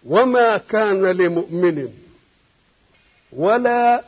وما كان لمؤمن ولا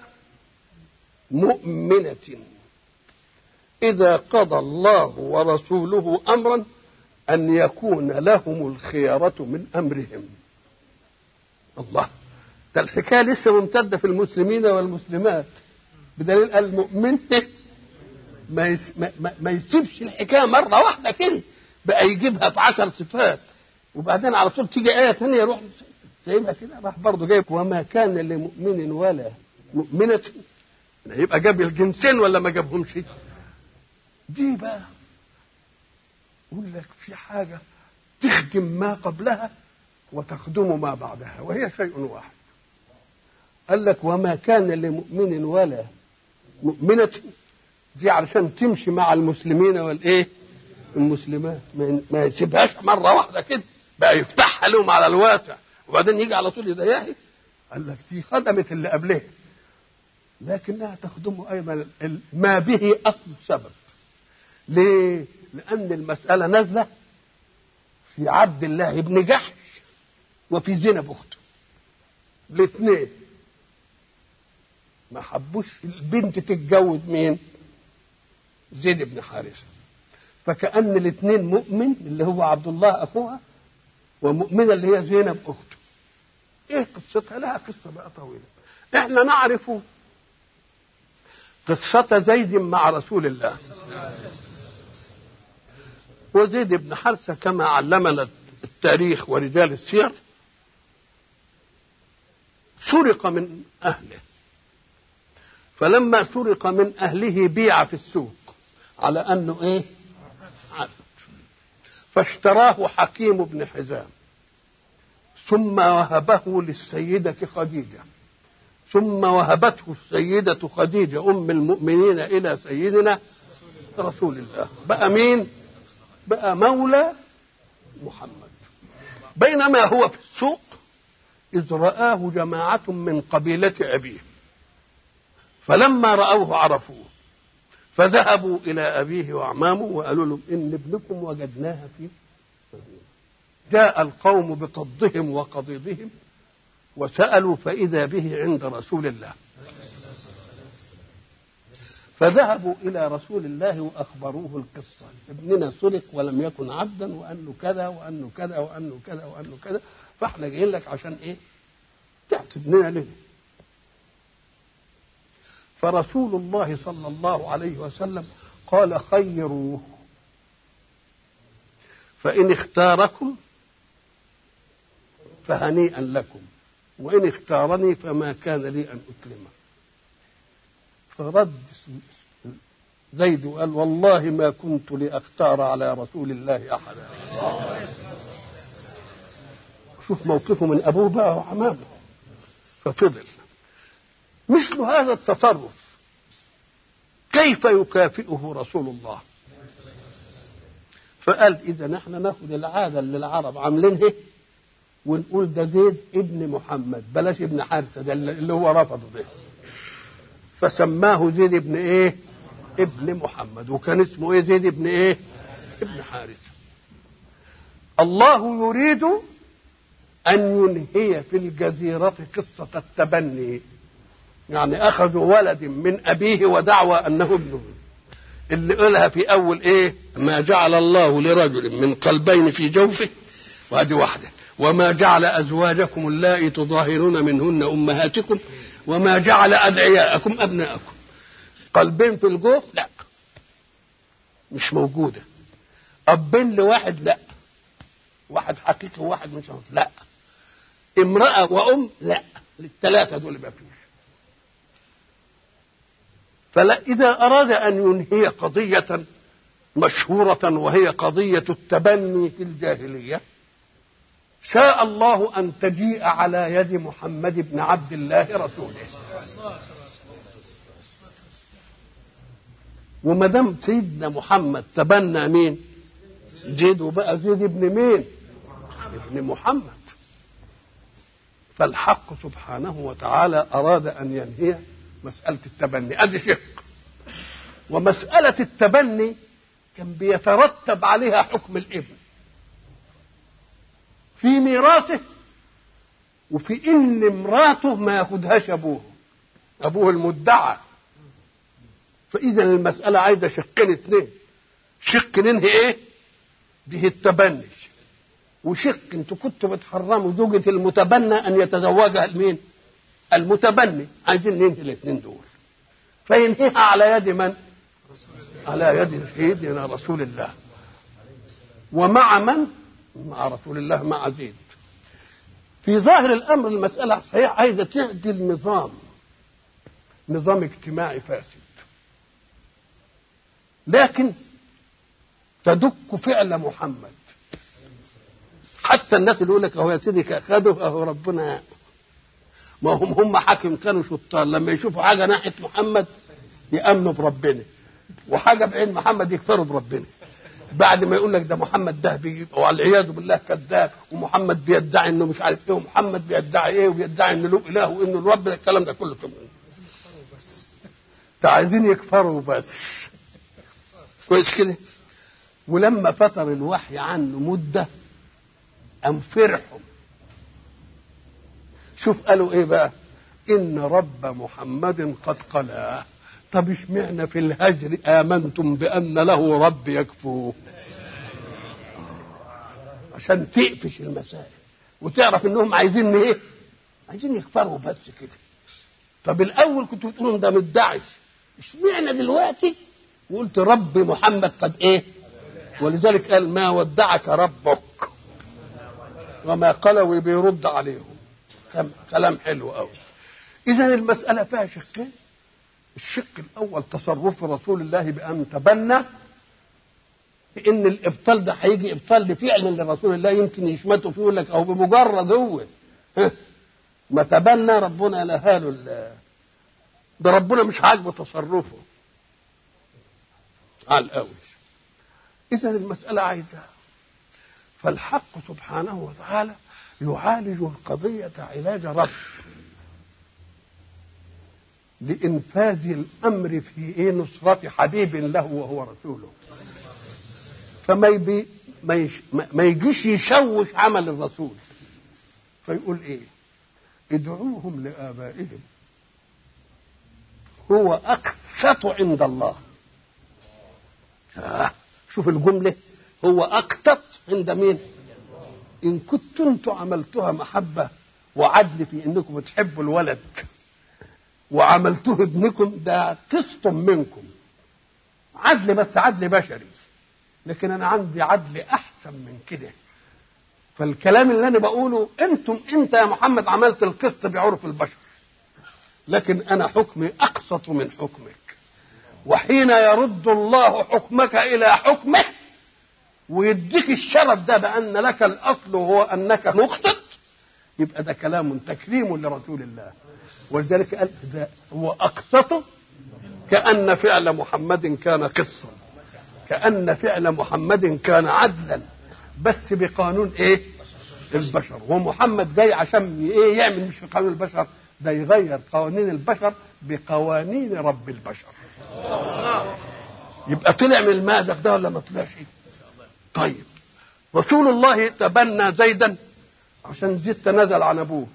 مؤمنة إذا قضى الله ورسوله أمرا أن يكون لهم الخيرة من أمرهم الله ده الحكاية لسه ممتدة في المسلمين والمسلمات بدليل المؤمن ما, يس ما, ما, ما يسيبش الحكاية مرة واحدة كده بقى يجيبها في عشر صفات وبعدين على طول تيجي آية ثانية يروح سايبها كده راح برضه جايب وما كان لمؤمن ولا مؤمنة يبقى جاب الجنسين ولا ما جابهمش دي بقى يقول لك في حاجة تخدم ما قبلها وتخدم ما بعدها وهي شيء واحد قال لك وما كان لمؤمن ولا مؤمنة دي علشان تمشي مع المسلمين والايه المسلمات ما يسيبهاش مرة واحدة كده بقى يفتحها لهم على الواقع وبعدين يجي على طول يضيعها قال لك دي خدمت اللي قبلها لكنها تخدم ايضا ما به اصل السبب ليه؟ لأن المسألة نازلة في عبد الله بن جحش وفي زينب أخته الاثنين ما حبوش البنت تتجوز مين؟ زيد بن حارثة فكأن الاثنين مؤمن اللي هو عبد الله أخوها ومؤمنة اللي هي زينب أخته إيه قصتها؟ لها قصة بقى طويلة إحنا نعرف قصة زيد مع رسول الله وزيد بن حارثة كما علمنا التاريخ ورجال السير سرق من أهله فلما سرق من أهله بيع في السوق على أنه إيه عبد فاشتراه حكيم بن حزام ثم وهبه للسيدة خديجة ثم وهبته السيدة خديجة أم المؤمنين إلى سيدنا رسول الله بقى مين بقى مولى محمد بينما هو في السوق إذ رآه جماعة من قبيلة أبيه فلما رأوه عرفوه فذهبوا إلى أبيه وأعمامه وقالوا لهم إن ابنكم وجدناها في جاء القوم بقضهم وقضيضهم وسألوا فإذا به عند رسول الله فذهبوا إلى رسول الله وأخبروه القصة ابننا سرق ولم يكن عبدا وأنه كذا وأنه كذا وأنه كذا وأنه كذا فاحنا جايين لك عشان إيه تعطي ابننا لنا فرسول الله صلى الله عليه وسلم قال خيروه فإن اختاركم فهنيئا لكم وإن اختارني فما كان لي أن أكرمه فرد زيد وقال والله ما كنت لأختار على رسول الله أحدا شوف موقفه من أبوه بقى وعمامه ففضل مثل هذا التصرف كيف يكافئه رسول الله فقال إذا نحن ناخذ العادة اللي العرب عاملينها ونقول ده زيد ابن محمد بلاش ابن حارثة ده اللي هو رفضه ده فسماه زيد ابن ايه ابن محمد وكان اسمه ايه زيد ابن ايه ابن حارثة الله يريد أن ينهي في الجزيرة قصة التبني يعني أخذوا ولد من أبيه ودعوى أنه ابنه اللي قالها في أول إيه ما جعل الله لرجل من قلبين في جوفه وهذه واحدة وما جعل أزواجكم اللائي تظاهرون منهن أمهاتكم وما جعل أدعياءكم أبناءكم قلبين في الجوف لا مش موجودة أبين لواحد لا واحد حقيقي وواحد مش عارف لا امرأة وأم لا للثلاثة دول ما فيش فلا إذا أراد أن ينهي قضية مشهورة وهي قضية التبني في الجاهلية شاء الله أن تجيء على يد محمد بن عبد الله رسوله وما دام سيدنا محمد تبنى مين؟ زيد وبقى زيد ابن مين؟ ابن محمد فالحق سبحانه وتعالى أراد أن ينهي مسألة التبني أدي شق ومسألة التبني كان بيترتب عليها حكم الابن في ميراثه وفي ان امراته ما ياخدهاش ابوه ابوه المدعى فاذا المساله عايزه شقين اثنين شق ننهي ايه به التبني وشق انتوا كنتوا بتحرموا زوجة المتبنى ان يتزوجها المين المتبني عايزين ننهي الاثنين دول فينهيها على يد من على يد سيدنا رسول الله ومع من مع رسول الله مع زيد في ظاهر الامر المساله صحيح عايزه تعدل نظام نظام اجتماعي فاسد لكن تدك فعل محمد حتى الناس اللي يقول لك اهو يا سيدي خدوا اهو ربنا ما هم هم حاكم كانوا شطار لما يشوفوا حاجه ناحيه محمد يامنوا بربنا وحاجه بعين محمد يكفروا بربنا بعد ما يقول لك ده محمد ده بيبقى والعياذ بالله كذاب ومحمد بيدعي انه مش عارف ايه ومحمد بيدعي ايه وبيدعي انه له اله وانه الرب الكلام ده كله ده عايزين يكفروا بس كويس كده ولما فتر الوحي عنه مده أم فرحوا شوف قالوا ايه بقى ان رب محمد قد قلاه طب اشمعنى في الهجر امنتم بان له رب يكفوه عشان تقفش المسائل وتعرف انهم عايزين ايه عايزين يكفروا بس كده طب الاول كنتوا بتقولوا ده مدعش اشمعنى دلوقتي وقلت رب محمد قد ايه ولذلك قال ما ودعك ربك وما قلوا بيرد عليهم كلام حلو قوي اذا المساله فيها شقين الشق الاول تصرف رسول الله بان تبنى ان الابطال ده هيجي ابطال لفعل لرسول الله يمكن يشمته فيه يقول لك او بمجرد هو ما تبنى ربنا لهاله ده ربنا مش عاجبه تصرفه على الاول اذا المساله عايزه فالحق سبحانه وتعالى يعالج القضية علاج رب لإنفاذ الأمر في إيه نصرة حبيب له وهو رسوله فما يبي ما, يش ما يجيش يشوش عمل الرسول فيقول إيه ادعوهم لآبائهم هو أقسط عند الله شوف الجملة هو أقسط عند مين إن كنتم أنتم عملتها محبة وعدل في إنكم بتحبوا الولد وعملته ابنكم ده قسط منكم عدل بس عدل بشري لكن أنا عندي عدل أحسن من كده فالكلام اللي أنا بقوله أنتم أنت يا محمد عملت القسط بعرف البشر لكن أنا حكمي أقسط من حكمك وحين يرد الله حكمك إلى حكمه ويديك الشرف ده بأن لك الأصل هو أنك مقسط يبقى ده كلام تكريم لرسول الله ولذلك قال ده هو أقسط كأن فعل محمد كان قصا كأن فعل محمد كان عدلا بس بقانون ايه البشر ومحمد جاي عشان ايه يعمل مش في قانون البشر ده يغير قوانين البشر بقوانين رب البشر يبقى طلع من المأزق ده ولا ما طلعش طيب رسول الله تبنى زيدا عشان زيد تنازل عن ابوه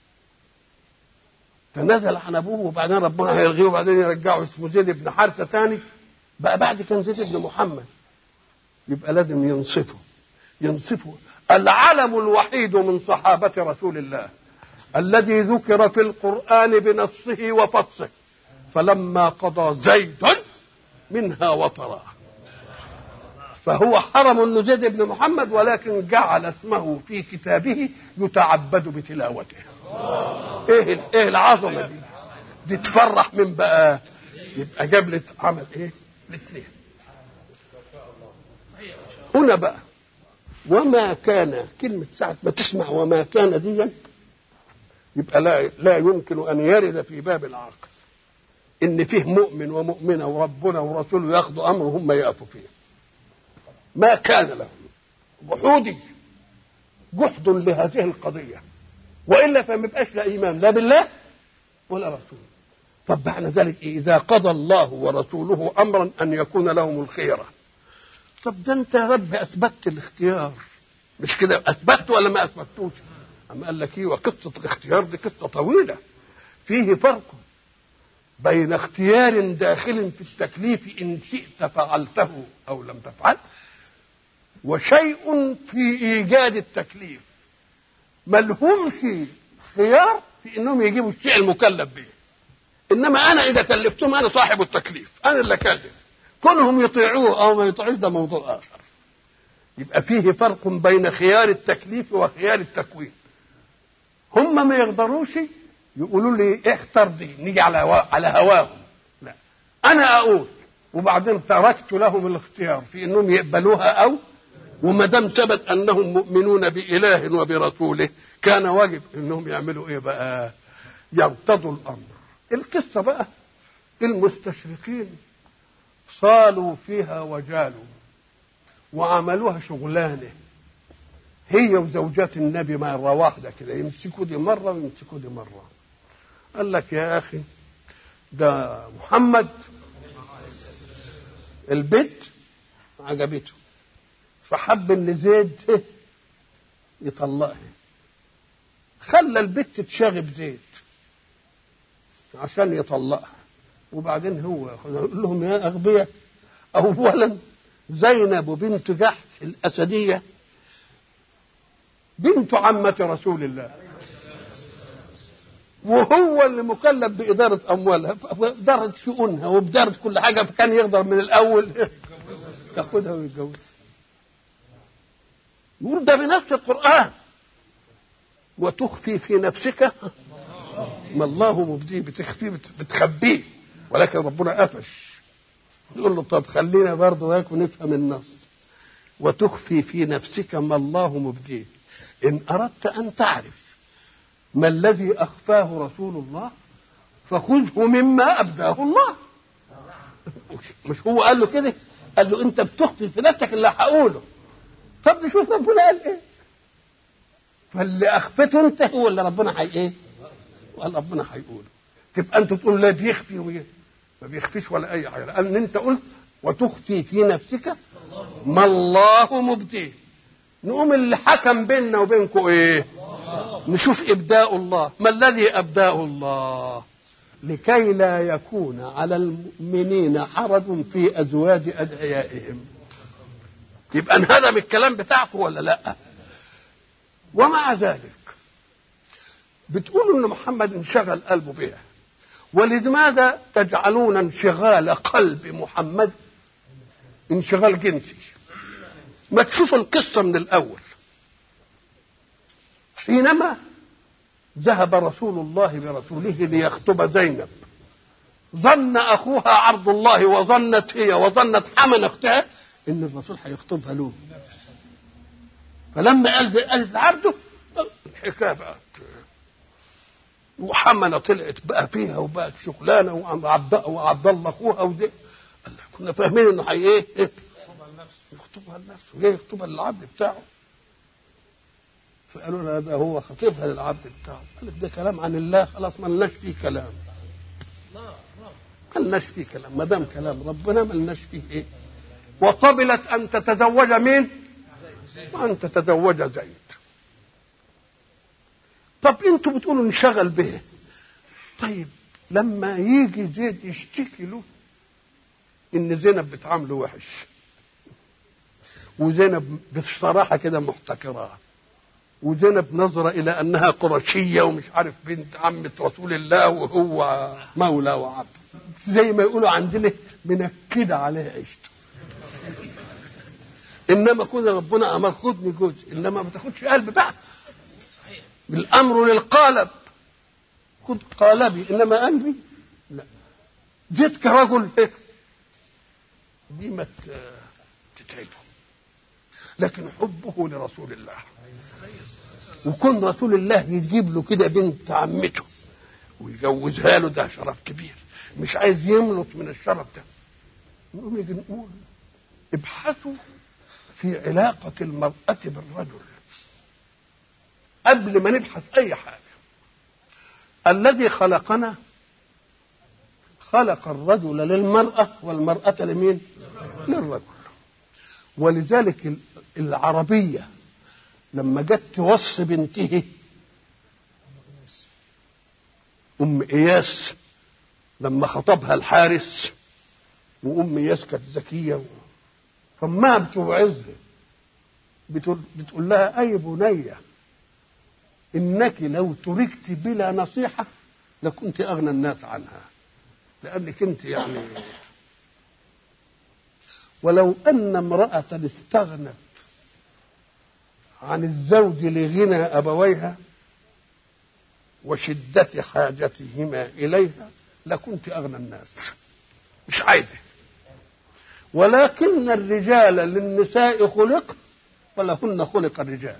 تنازل عن ابوه وبعدين ربنا هيلغيه وبعدين يرجعه اسمه زيد بن حارثه ثاني بقى بعد كان زيد بن محمد يبقى لازم ينصفه ينصفه العلم الوحيد من صحابة رسول الله الذي ذكر في القرآن بنصه وفصه فلما قضى زيد منها وطرا فهو حرم انه زيد بن محمد ولكن جعل اسمه في كتابه يتعبد بتلاوته ايه ايه العظمه دي دي تفرح من بقى يبقى جاب لي عمل ايه الاثنين هنا بقى وما كان كلمة ساعة ما تسمع وما كان دي يبقى لا لا يمكن أن يرد في باب العقل إن فيه مؤمن ومؤمنة وربنا ورسوله ياخذوا أمر هم يقفوا فيه ما كان لهم جحودي جحد لهذه القضية وإلا فما يبقاش لا إيمان لا بالله ولا رسول طب معنى ذلك إيه؟ إذا قضى الله ورسوله أمرا أن يكون لهم الخيرة طب ده أنت يا رب أثبتت الاختيار مش كده أثبت ولا ما أثبتوش أما قال لك ايه وقصة الاختيار دي قصة طويلة فيه فرق بين اختيار داخل في التكليف إن شئت فعلته أو لم تفعل وشيء في إيجاد التكليف ملهمش خيار في انهم يجيبوا الشيء المكلف به انما انا اذا كلفتهم انا صاحب التكليف انا اللي اكلف كونهم يطيعوه او ما يطيعوش ده موضوع اخر يبقى فيه فرق بين خيار التكليف وخيار التكوين هم ما يقدروش يقولوا لي اختر دي نيجي على على هواهم لا انا اقول وبعدين تركت لهم الاختيار في انهم يقبلوها او وما دام ثبت انهم مؤمنون باله وبرسوله كان واجب انهم يعملوا ايه بقى يرتضوا الامر القصه بقى المستشرقين صالوا فيها وجالوا وعملوها شغلانه هي وزوجات النبي مرة واحدة كده يمسكوا دي مرة ويمسكوا دي مرة قال لك يا أخي ده محمد البيت عجبته فحب ان زيد يطلقها خلى البت تشاغب زيد عشان يطلقها وبعدين هو يقول لهم يا اغبياء اولا زينب بنت جحش الاسديه بنت عمة رسول الله وهو اللي مكلف بإدارة أموالها بإدارة شؤونها وبإدارة كل حاجة فكان يقدر من الأول ياخدها ويتجوزها يقول ده بنفس القرآن وتخفي في نفسك ما الله مبديه بتخفيه بتخبيه ولكن ربنا قفش يقول له طب خلينا برضه وياك ونفهم النص وتخفي في نفسك ما الله مبديه إن أردت أن تعرف ما الذي أخفاه رسول الله فخذه مما أبداه الله مش هو قال له كده قال له أنت بتخفي في نفسك اللي هقوله طب نشوف ربنا قال إيه فاللي أخفته أنت هو اللي ربنا هي إيه وقال ربنا هيقوله تبقى أنت تقول لا بيخفي ويه ما بيخفيش ولا أي حاجة لأن أنت قلت وتخفي في نفسك ما الله مبديه نقوم اللي حكم بيننا وبينكم ايه نشوف ابداء الله ما الذي ابداه الله لكي لا يكون على المؤمنين حرج في ازواج ادعيائهم يبقى انهدم الكلام بتاعكم ولا لا ومع ذلك بتقولوا ان محمد انشغل قلبه بها ولماذا تجعلون انشغال قلب محمد انشغال جنسي ما تشوف القصة من الأول حينما ذهب رسول الله برسوله ليخطب زينب ظن أخوها عبد الله وظنت هي وظنت حمن أختها إن الرسول هيخطبها له فلما قال قالت عبده الحكاية بقت وحمنة طلعت بقى فيها وبقت شغلانة وعبد وعبد الله أخوها وزي كنا فاهمين إنه هي إيه يخطبها لنفسه ليه يخطبها للعبد بتاعه فقالوا له ده هو خطيبها للعبد بتاعه قال لك ده كلام عن الله خلاص ما لناش فيه كلام ما لناش فيه كلام ما دام كلام ربنا ما لناش فيه ايه وقبلت ان تتزوج مين وان تتزوج زيد طب انتوا بتقولوا انشغل به طيب لما يجي زيد يشتكي له ان زينب بتعامله وحش وزينب بصراحة كده محتكرة وزينب نظرة إلى أنها قرشية ومش عارف بنت عمة رسول الله وهو مولى وعبد زي ما يقولوا عندنا منكدة عليها عيشته إنما كون ربنا أمر خدني جزء إنما ما تاخدش قلب بقى بالأمر للقالب خد قالبي إنما قلبي لا جيت كرجل دي ما تتعبه لكن حبه لرسول الله وكون رسول الله يجيب له كده بنت عمته ويجوزها له ده شرف كبير مش عايز يملط من الشرف ده نقوم يجي نقول ابحثوا في علاقة المرأة بالرجل قبل ما نبحث أي حاجة الذي خلقنا خلق الرجل للمرأة والمرأة لمين؟ للرجل ولذلك العربية لما جت توصي بنته ام اياس لما خطبها الحارس وام اياس كانت ذكيه فما بتوعظها بتقول, بتقول لها اي بنيه انك لو تركت بلا نصيحه لكنت اغنى الناس عنها لانك انت يعني ولو ان امراه استغنت عن الزوج لغنى ابويها وشده حاجتهما اليها لكنت اغنى الناس مش عايزه ولكن الرجال للنساء خلق ولهن خلق الرجال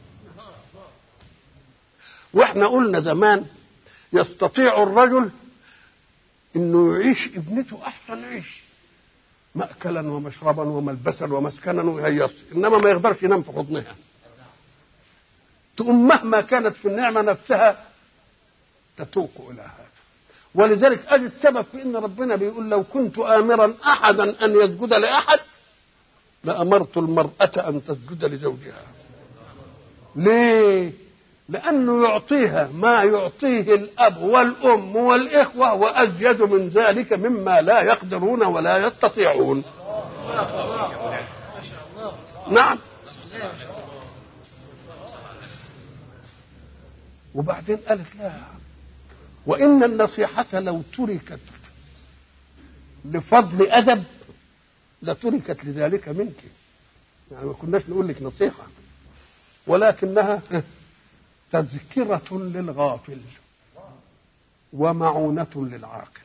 واحنا قلنا زمان يستطيع الرجل انه يعيش ابنته احسن عيش ماكلا ومشربا وملبسا ومسكنا ويهيص انما ما يقدرش ينام في حضنها تقوم مهما كانت في النعمه نفسها تتوق الى هذا ولذلك ادي السبب في ان ربنا بيقول لو كنت امرا احدا ان يسجد لاحد لامرت المراه ان تسجد لزوجها ليه لانه يعطيها ما يعطيه الاب والام والاخوه وازيد من ذلك مما لا يقدرون ولا يستطيعون نعم وبعدين قالت لا وان النصيحه لو تركت لفضل ادب لتركت لذلك منك يعني ما كناش نقول لك نصيحه ولكنها تذكرة للغافل ومعونة للعاقل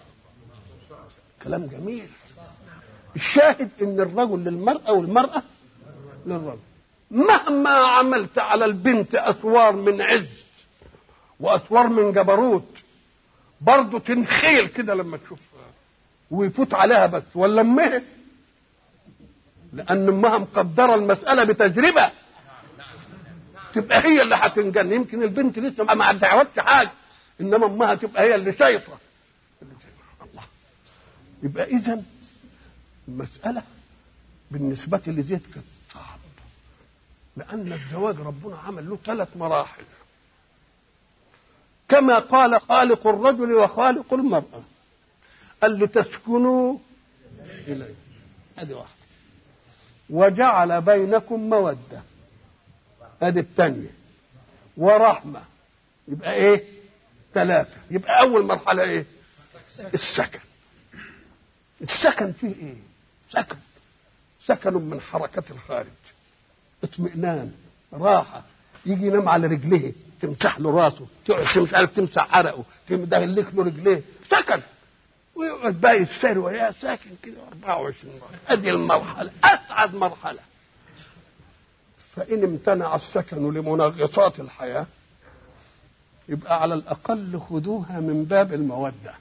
كلام جميل الشاهد ان الرجل للمرأة والمرأة للرجل مهما عملت على البنت اسوار من عز واسوار من جبروت برضه تنخيل كده لما تشوفها ويفوت عليها بس ولا امها لان امها مقدره المساله بتجربه تبقى هي اللي هتنجن يمكن البنت لسه ما تعودش حاجه انما امها تبقى هي اللي شيطه الله يبقى اذا المساله بالنسبه لزيد كانت صعب لان الزواج ربنا عمل له ثلاث مراحل كما قال خالق الرجل وخالق المراه قال لتسكنوا اليه هذه واحده وجعل بينكم موده ادي الثانيه ورحمه يبقى ايه ثلاثه يبقى اول مرحله ايه السكن السكن فيه ايه سكن سكن من حركة الخارج اطمئنان راحة يجي ينام على رجليه تمسح له راسه تقعد مش عارف تمسح عرقه تدلك له رجليه سكن ويقعد بقى يستر وياه ساكن كده 24 مرة ادي المرحلة اسعد مرحلة فإن امتنع السكن لمنغصات الحياة يبقى على الأقل خدوها من باب المودة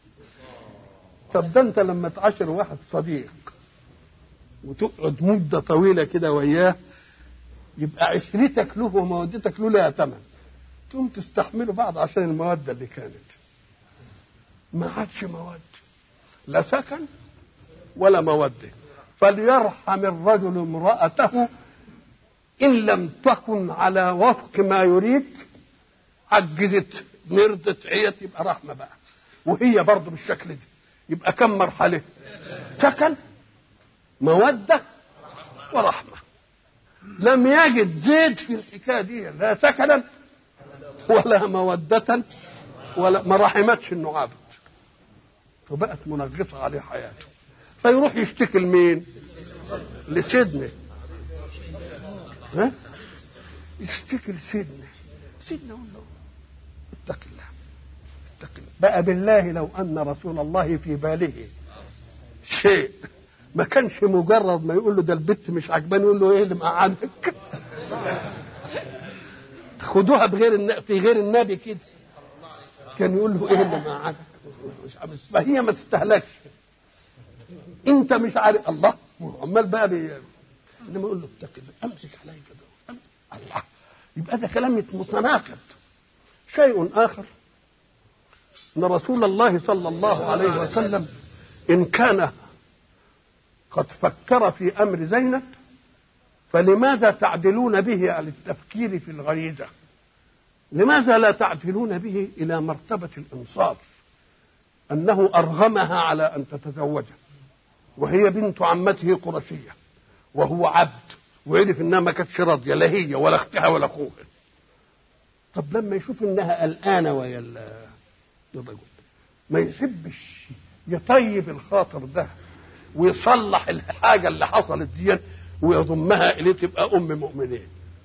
طب ده أنت لما تعاشر واحد صديق وتقعد مدة طويلة كده وياه يبقى عشرتك له ومودتك له لها ثمن تقوم تستحملوا بعض عشان المودة اللي كانت ما عادش مودة لا سكن ولا مودة فليرحم الرجل امرأته إن لم تكن على وفق ما يريد عجزت مرضت عيت يبقى رحمة بقى وهي برضه بالشكل ده يبقى كم مرحلة سكن مودة ورحمة لم يجد زيد في الحكاية دي لا سكنا ولا مودة ولا ما رحمتش انه عبد فبقت منغصة عليه حياته فيروح يشتكي لمين؟ لسيدنا ها؟ يشتكي لسيدنا سيدنا يقول له اتق الله اتق الله بقى بالله لو ان رسول الله في باله شيء ما كانش مجرد ما يقول له ده البت مش عجباني يقول له ايه اللي مقعدك خدوها بغير الن... في غير النبي كده كان يقول له ايه اللي مقعدك مش عارف فهي ما تستهلكش انت مش عارف الله عمال بقى بي... انما يقول له اتق الله امسك علي كده الله يبقى ده كلام متناقض شيء اخر ان رسول الله صلى الله عليه وسلم ان كان قد فكر في امر زينب فلماذا تعدلون به على التفكير في الغريزه لماذا لا تعدلون به إلى مرتبة الإنصاف أنه أرغمها على أن تتزوجه وهي بنت عمته قرشية وهو عبد وعرف انها ما كانتش راضيه لا هي ولا اختها ولا اخوها طب لما يشوف انها قلقانه ويا الرجل ما يحبش يطيب الخاطر ده ويصلح الحاجه اللي حصلت دي ويضمها اليه تبقى ام مؤمنين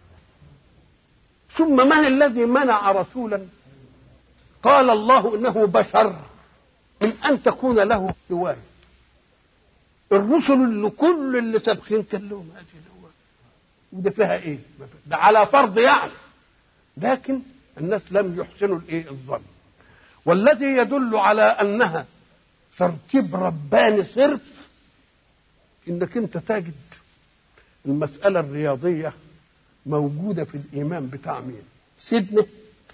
ثم من الذي منع رسولا قال الله انه بشر من ان تكون له هوايه الرسل اللي كل اللي سابقين كان لهم هذه الهوايه وده فيها ايه؟ ده على فرض يعني لكن الناس لم يحسنوا الايه؟ الظن والذي يدل على انها ترتيب رباني صرف انك انت تجد المساله الرياضيه موجوده في الايمان بتاع مين؟ سيدنا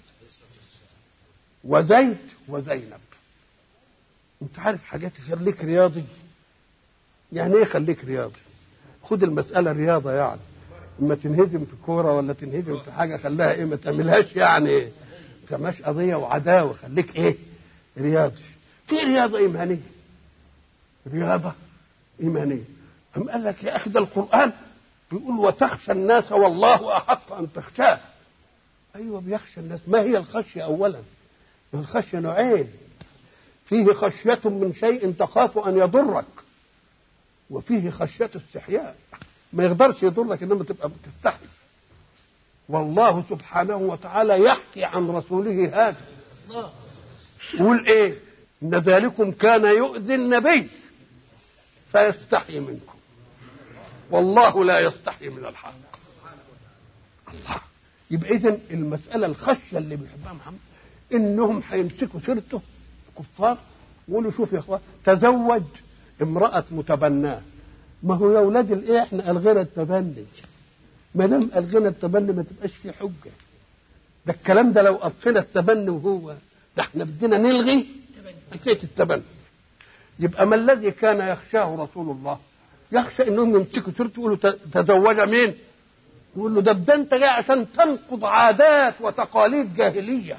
وزيد وزينب انت عارف حاجات يخليك رياضي يعني ايه خليك رياضي خد المساله رياضه يعني اما تنهزم في كوره ولا تنهزم في حاجه خليها ايه ما تعملهاش يعني ما تعملهاش قضيه وعداوه خليك ايه رياضي في رياضه ايمانيه رياضه ايمانيه أم قال لك يا اخي ده القران بيقول وتخشى الناس والله احق ان تخشاه ايوه بيخشى الناس ما هي الخشيه اولا الخشيه نوعين فيه خشيه من شيء تخاف ان يضرك وفيه خشيه استحياء ما يقدرش يضرك انما تبقى بتستحي والله سبحانه وتعالى يحكي عن رسوله هذا يقول ايه ان ذلكم كان يؤذي النبي فيستحي منكم والله لا يستحي من الحق الله يبقى اذا المساله الخشيه اللي بيحبها محمد انهم هيمسكوا سيرته كفار ويقولوا شوف يا اخوان تزوج امراه متبناه ما هو يا اولاد الايه احنا الغينا التبني ما دام الغينا التبني ما تبقاش في حجه ده الكلام ده لو قطينا التبني وهو ده احنا بدنا نلغي حكايه التبني يبقى ما الذي كان يخشاه رسول الله يخشى انهم يمسكوا سيرته يقولوا تزوج مين يقول له ده ده انت جاي عشان تنقض عادات وتقاليد جاهليه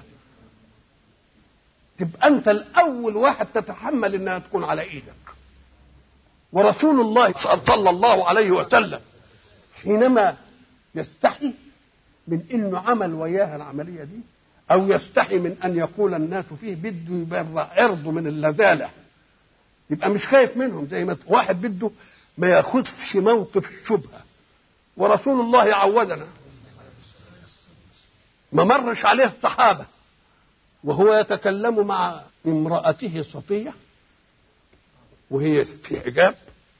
تبقى انت الاول واحد تتحمل انها تكون على ايدك ورسول الله صلى الله عليه وسلم حينما يستحي من انه عمل وياها العمليه دي او يستحي من ان يقول الناس فيه بده يبرع عرضه من اللذاذه يبقى مش خايف منهم زي ما واحد بده ما ياخدش موقف الشبهه ورسول الله عودنا ما مرش عليه الصحابه وهو يتكلم مع امرأته صفية وهي في حجاب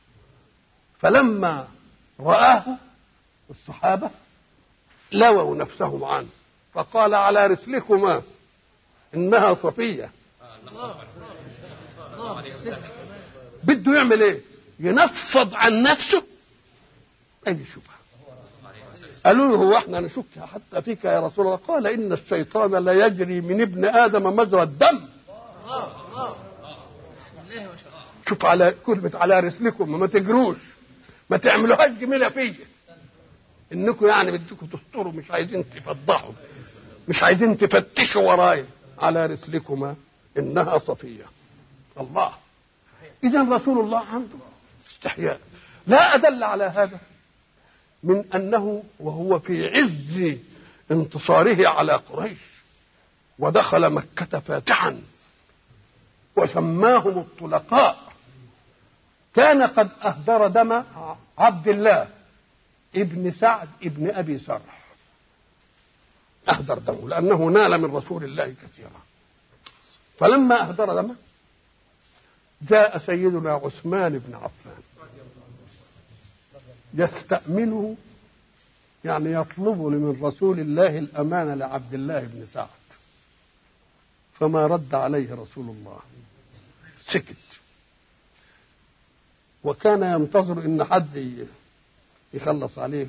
فلما رآه الصحابة لووا نفسهم عنه فقال على رسلكما إنها صفية بده يعمل ايه ينفض عن نفسه اي شبهه قالوا له هو احنا نشك حتى فيك يا رسول الله قال ان الشيطان لا يجري من ابن ادم مجرى الدم شوف على كلمة على رسلكم ما تجروش ما تعملوهاش جميلة فيا انكم يعني بدكم تستروا مش عايزين تفضحوا مش عايزين تفتشوا ورايا على رسلكما انها صفية الله اذا رسول الله عنده استحياء لا ادل على هذا من انه وهو في عز انتصاره على قريش ودخل مكة فاتحا وسماهم الطلقاء كان قد اهدر دم عبد الله ابن سعد ابن ابي سرح اهدر دمه لانه نال من رسول الله كثيرا فلما اهدر دمه جاء سيدنا عثمان بن عفان يستأمنه يعني يطلب من رسول الله الأمانة لعبد الله بن سعد فما رد عليه رسول الله سكت وكان ينتظر ان حد يخلص عليه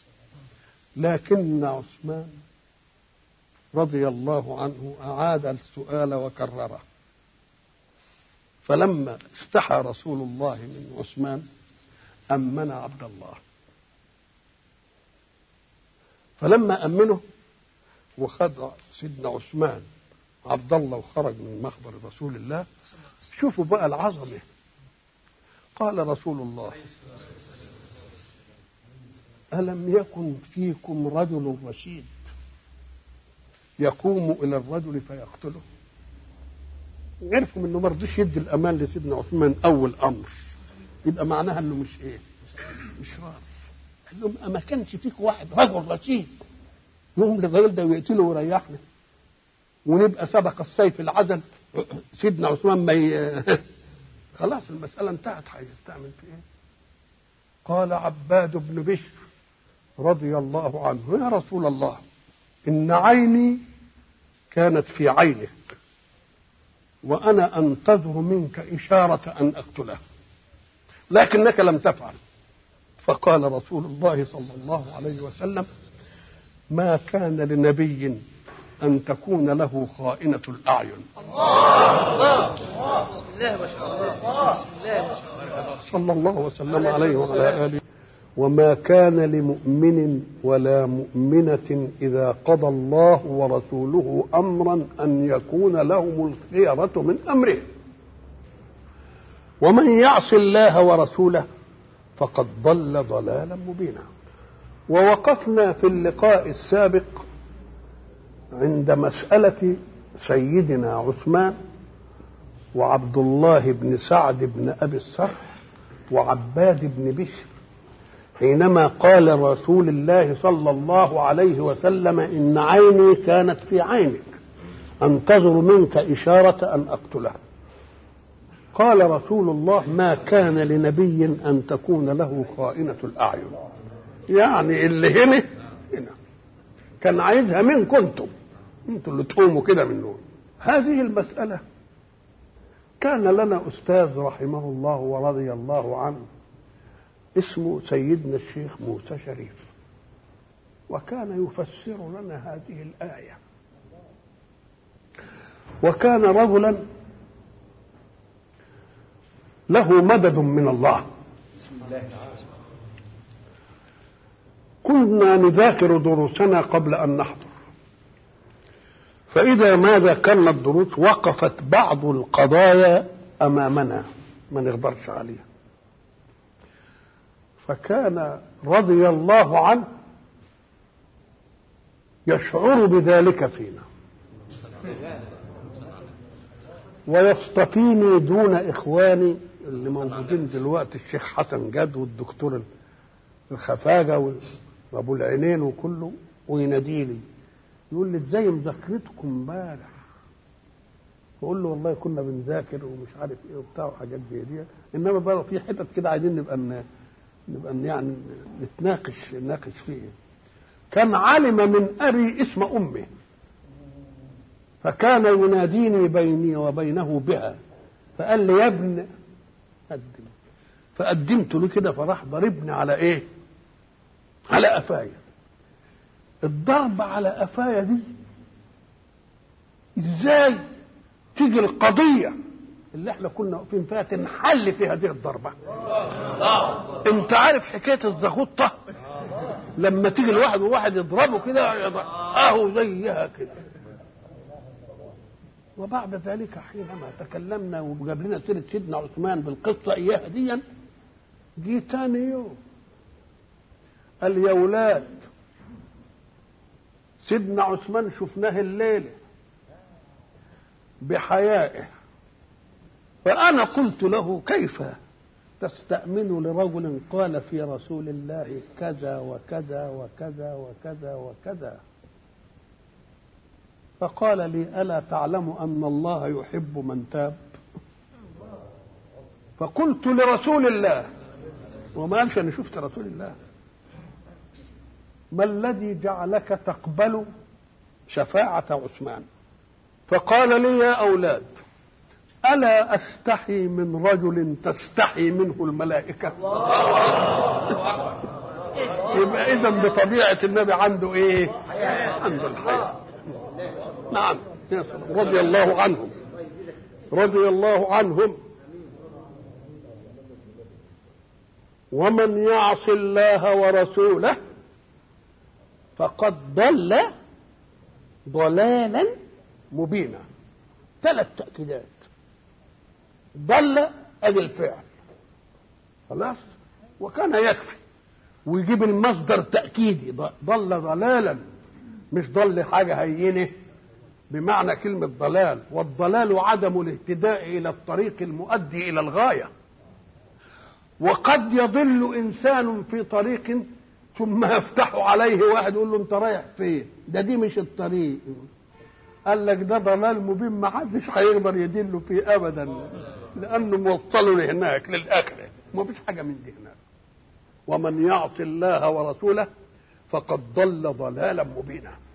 لكن عثمان رضي الله عنه اعاد السؤال وكرره فلما استحى رسول الله من عثمان امن عبد الله فلما امنه وخد سيدنا عثمان عبد الله وخرج من مخبر رسول الله شوفوا بقى العظمه قال رسول الله ألم يكن فيكم رجل رشيد يقوم إلى الرجل فيقتله عرفوا انه ما رضيش يدي الامان لسيدنا عثمان اول امر يبقى معناها انه مش ايه مش راضي قال لهم ما كانش فيك واحد رجل رشيد يقوم للراجل ده ويقتله ويريحنا ونبقى سبق السيف العزل سيدنا عثمان ما ي... خلاص المسألة انتهت هيستعمل في ايه؟ قال عباد بن بشر رضي الله عنه يا رسول الله إن عيني كانت في عينك وأنا أنتظر منك إشارة أن أقتله لكنك لم تفعل فقال رسول الله صلى الله عليه وسلم ما كان لنبي أن تكون له خائنة الأعين صلى الله وسلم عليه وعلى آله وما كان لمؤمن ولا مؤمنة إذا قضى الله ورسوله أمرا أن يكون لهم الخيرة من أمره ومن يعص الله ورسوله فقد ضل ضلالا مبينا ووقفنا في اللقاء السابق عند مسألة سيدنا عثمان وعبد الله بن سعد بن أبي السرح وعباد بن بشر حينما قال رسول الله صلى الله عليه وسلم إن عيني كانت في عينك أنتظر منك إشارة أن أقتله قال رسول الله ما كان لنبي أن تكون له خائنة الأعين يعني اللي هنا هنا كان عايزها من كنتم انتوا اللي تقوموا كده من نور هذه المسألة كان لنا أستاذ رحمه الله ورضي الله عنه اسمه سيدنا الشيخ موسى شريف وكان يفسر لنا هذه الآية وكان رجلا له مدد من الله كنا نذاكر دروسنا قبل أن نحضر فإذا ما ذاكرنا الدروس وقفت بعض القضايا أمامنا ما نقدرش عليها فكان رضي الله عنه يشعر بذلك فينا ويصطفيني دون إخواني اللي موجودين دلوقتي الشيخ حسن جد والدكتور الخفاجة وأبو العينين وكله ويناديني يقول لي ازاي مذاكرتكم امبارح بقول له والله كنا بنذاكر ومش عارف ايه وبتاع وحاجات زي دي انما بقى في حتت كده عايزين نبقى نبقى يعني نتناقش نناقش فيه كان علم من ابي اسم امه فكان يناديني بيني وبينه بها فقال لي يا ابن قدم فقدمت له كده فراح ضربني على ايه على قفايا الضرب على قفايا دي ازاي تيجي القضيه اللي احنا كنا واقفين فيها تنحل في هذه الضربه انت عارف حكايه الزغوطه لما تيجي الواحد وواحد يضربه كده اهو زيها كده وبعد ذلك حينما تكلمنا وجاب لنا سيره سيدنا عثمان بالقصه اياها ديا جه تاني يوم قال يا ولاد سيدنا عثمان شفناه الليله بحيائه فأنا قلت له كيف تستأمن لرجل قال في رسول الله كذا وكذا وكذا وكذا وكذا فقال لي ألا تعلم أن الله يحب من تاب فقلت لرسول الله وما قالش أنا شفت رسول الله ما الذي جعلك تقبل شفاعة عثمان فقال لي يا أولاد ألا أستحي من رجل تستحي منه الملائكة يبقى إذا بطبيعة النبي عنده إيه عنده الحياة نعم رضي الله عنهم رضي الله عنهم ومن يعص الله ورسوله فقد ضل ضلالا مبينا ثلاث تأكيدات ضل ادي الفعل خلاص وكان يكفي ويجيب المصدر تأكيدي ضل ضلالا مش ضل حاجة هينة بمعنى كلمة ضلال والضلال عدم الاهتداء إلى الطريق المؤدي إلى الغاية وقد يضل إنسان في طريق ثم يفتح عليه واحد يقول له أنت رايح فين ده دي مش الطريق قال لك ده ضلال مبين ما حدش هيقدر يدله فيه أبدا لأنه موصل هناك للآخرة ما فيش حاجة من دي هناك ومن يعص الله ورسوله فقد ضل ضلالا مبينا